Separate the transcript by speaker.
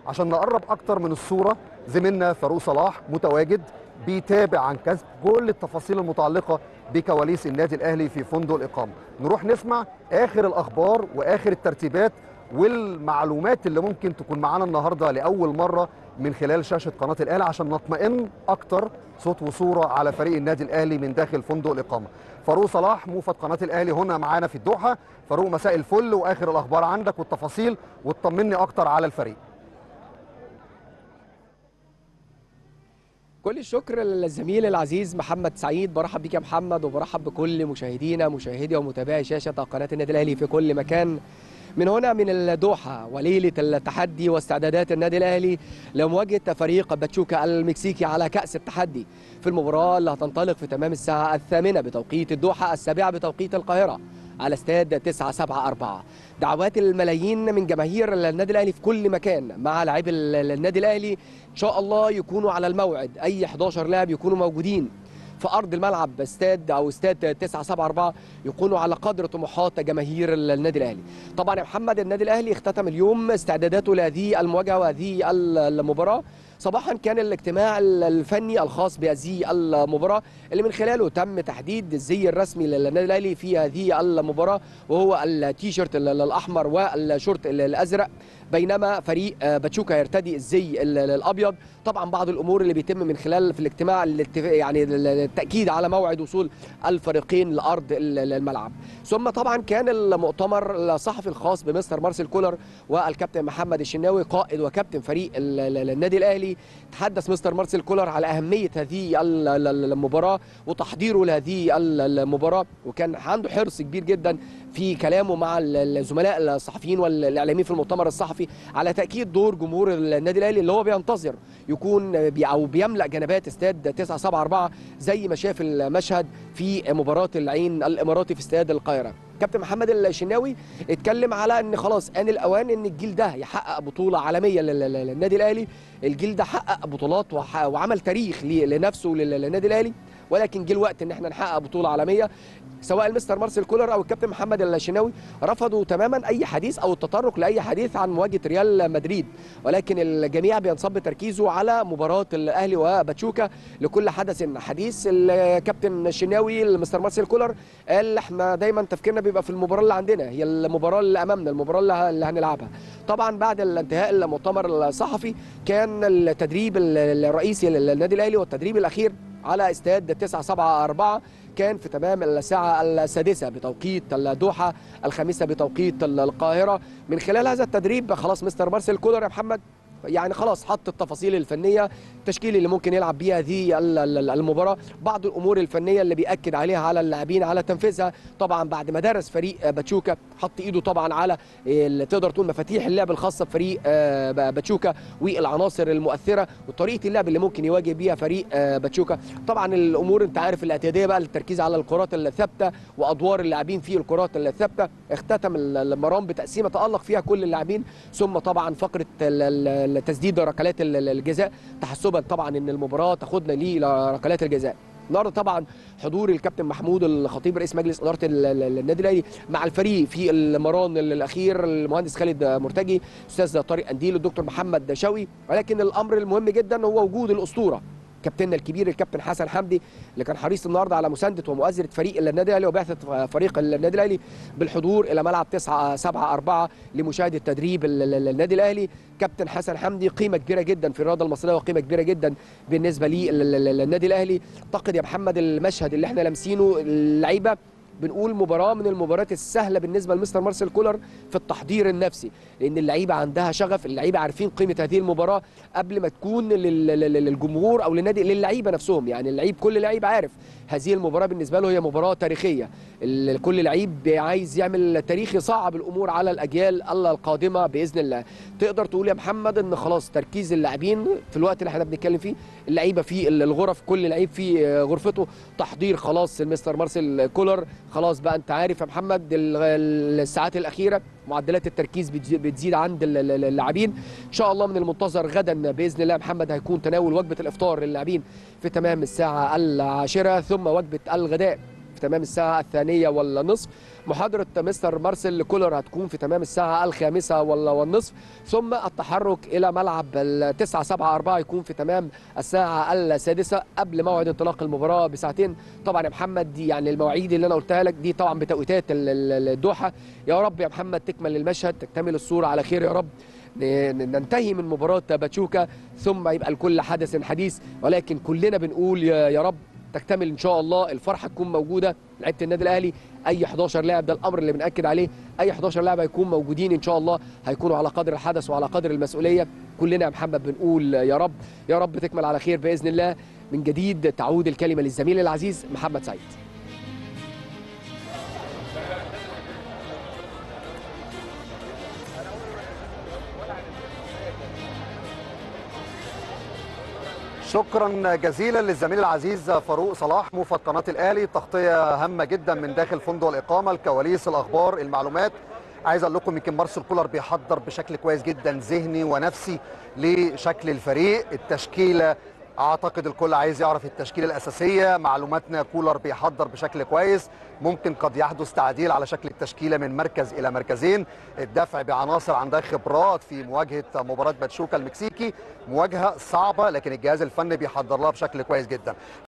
Speaker 1: عشان نقرب اكتر من الصوره زميلنا فاروق صلاح متواجد بيتابع عن كسب كل التفاصيل المتعلقه بكواليس النادي الاهلي في فندق الاقامه نروح نسمع اخر الاخبار واخر الترتيبات والمعلومات اللي ممكن تكون معانا النهارده لاول مره من خلال شاشه قناه الاهلي عشان نطمئن اكتر صوت وصوره على فريق النادي الاهلي من داخل فندق الاقامه فاروق صلاح موفد قناه الاهلي هنا معانا في الدوحه فاروق مساء الفل واخر الاخبار عندك والتفاصيل وتطمني اكتر على الفريق
Speaker 2: كل الشكر للزميل العزيز محمد سعيد برحب بيك يا محمد وبرحب بكل مشاهدينا مشاهدي ومتابعي شاشه قناه النادي الاهلي في كل مكان من هنا من الدوحة وليلة التحدي واستعدادات النادي الأهلي لمواجهة فريق باتشوكا المكسيكي على كأس التحدي في المباراة اللي هتنطلق في تمام الساعة الثامنة بتوقيت الدوحة السابعة بتوقيت القاهرة على استاد 974 دعوات الملايين من جماهير النادي الاهلي في كل مكان مع لاعبي النادي الاهلي ان شاء الله يكونوا على الموعد اي 11 لاعب يكونوا موجودين في ارض الملعب استاد او استاد 974 يكونوا على قدر طموحات جماهير النادي الاهلي. طبعا يا محمد النادي الاهلي اختتم اليوم استعداداته لهذه المواجهه وهذه المباراه صباحا كان الاجتماع الفني الخاص بهذه المباراه اللي من خلاله تم تحديد الزي الرسمي للنادي الاهلي في هذه المباراه وهو التيشيرت الاحمر والشورت الازرق بينما فريق باتشوكا يرتدي الزي الابيض طبعا بعض الامور اللي بيتم من خلال في الاجتماع يعني التاكيد على موعد وصول الفريقين لارض الملعب ثم طبعا كان المؤتمر الصحفي الخاص بمستر مارسيل كولر والكابتن محمد الشناوي قائد وكابتن فريق النادي الاهلي تحدث مستر مارسيل كولر على اهميه هذه المباراه وتحضيره لهذه المباراه وكان عنده حرص كبير جدا في كلامه مع الزملاء الصحفيين والاعلاميين في المؤتمر الصحفي على تاكيد دور جمهور النادي الاهلي اللي هو بينتظر يكون بي او بيملا جنبات استاد 974 زي ما شاف المشهد في مباراه العين الاماراتي في استاد القاهره كابتن محمد الشناوي اتكلم على ان خلاص ان الاوان ان الجيل ده يحقق بطوله عالميه للنادي الاهلي الجيل ده حقق بطولات وعمل تاريخ لنفسه للنادي الاهلي ولكن جه الوقت ان احنا نحقق بطوله عالميه سواء المستر مارسيل كولر او الكابتن محمد الشناوي رفضوا تماما اي حديث او التطرق لاي حديث عن مواجهه ريال مدريد ولكن الجميع بينصب تركيزه على مباراه الاهلي وباتشوكا لكل حدث حديث الكابتن الشناوي المستر مارسيل كولر قال احنا دايما تفكيرنا بيبقى في المباراه اللي عندنا هي المباراه اللي امامنا المباراه اللي هنلعبها طبعا بعد انتهاء المؤتمر الصحفي كان التدريب الرئيسي للنادي الاهلي والتدريب الاخير على استاد 974 كان في تمام الساعة السادسة بتوقيت الدوحة الخامسة بتوقيت القاهرة من خلال هذا التدريب خلاص مستر مارسيل كولر يا محمد يعني خلاص حط التفاصيل الفنيه التشكيل اللي ممكن يلعب بيها هذه المباراه بعض الامور الفنيه اللي بياكد عليها على اللاعبين على تنفيذها طبعا بعد ما درس فريق باتشوكا حط ايده طبعا على تقدر تقول مفاتيح اللعب الخاصه بفريق باتشوكا والعناصر المؤثره وطريقه اللعب اللي ممكن يواجه بيها فريق باتشوكا طبعا الامور انت عارف الاعتياديه بقى التركيز على الكرات الثابته وادوار اللاعبين في الكرات الثابته اختتم المرام بتقسيمه تالق فيها كل اللاعبين ثم طبعا فقره تسديد ركلات الجزاء تحسبا طبعا ان المباراه تاخدنا لركلات الجزاء النهارده طبعا حضور الكابتن محمود الخطيب رئيس مجلس اداره النادي الاهلي مع الفريق في المران الاخير المهندس خالد مرتجي استاذ طارق انديل الدكتور محمد شوقي ولكن الامر المهم جدا هو وجود الاسطوره كابتننا الكبير الكابتن حسن حمدي اللي كان حريص النهارده على مسانده ومؤازره فريق النادي الاهلي وبعثه فريق النادي الاهلي بالحضور الى ملعب 9 7 4 لمشاهده تدريب النادي الاهلي كابتن حسن حمدي قيمه كبيره جدا في الرياضه المصريه وقيمه كبيره جدا بالنسبه للنادي الاهلي اعتقد يا محمد المشهد اللي احنا لامسينه اللعيبه بنقول مباراه من المباريات السهله بالنسبه لمستر مارسيل كولر في التحضير النفسي لان اللعيبه عندها شغف اللعيبه عارفين قيمه هذه المباراه قبل ما تكون للجمهور او للنادي للعيبه نفسهم يعني اللعيب كل لعيب عارف هذه المباراه بالنسبه له هي مباراه تاريخيه كل لعيب عايز يعمل تاريخ يصعب الامور على الاجيال القادمه باذن الله تقدر تقول يا محمد ان خلاص تركيز اللاعبين في الوقت اللي احنا بنتكلم فيه اللعيبه في الغرف كل لعيب في غرفته تحضير خلاص المستر مارسيل كولر خلاص بقى انت عارف يا محمد الساعات الاخيره معدلات التركيز بتزيد عند اللاعبين ان شاء الله من المنتظر غدا باذن الله محمد هيكون تناول وجبه الافطار للاعبين في تمام الساعه العاشره ثم وجبه الغداء في تمام الساعه الثانيه والنصف محاضره مستر مارسيل كولر هتكون في تمام الساعه الخامسه والنصف ثم التحرك الى ملعب التسعة سبعة أربعة يكون في تمام الساعة السادسة قبل موعد انطلاق المباراة بساعتين طبعا يا محمد دي يعني المواعيد اللي أنا قلتها لك دي طبعا بتوقيتات الدوحة يا رب يا محمد تكمل المشهد تكتمل الصورة على خير يا رب ننتهي من مباراة باتشوكا ثم يبقى لكل حدث حديث ولكن كلنا بنقول يا رب تكتمل ان شاء الله الفرحه تكون موجوده لعيبه النادي الاهلي اي 11 لاعب ده الامر اللي بناكد عليه اي 11 لاعب هيكون موجودين ان شاء الله هيكونوا على قدر الحدث وعلى قدر المسؤوليه كلنا يا محمد بنقول يا رب يا رب تكمل على خير باذن الله من جديد تعود الكلمه للزميل العزيز محمد سعيد
Speaker 1: شكرا جزيلا للزميل العزيز فاروق صلاح موفد قناه الاهلي تغطيه هامه جدا من داخل فندق الاقامه الكواليس الاخبار المعلومات عايز اقول لكم يمكن مارسيل كولر بيحضر بشكل كويس جدا ذهني ونفسي لشكل الفريق التشكيله اعتقد الكل عايز يعرف التشكيله الاساسيه معلوماتنا كولر بيحضر بشكل كويس ممكن قد يحدث تعديل على شكل التشكيله من مركز الى مركزين الدفع بعناصر عندها خبرات في مواجهه مباراه باتشوكا المكسيكي مواجهه صعبه لكن الجهاز الفني بيحضر لها بشكل كويس جدا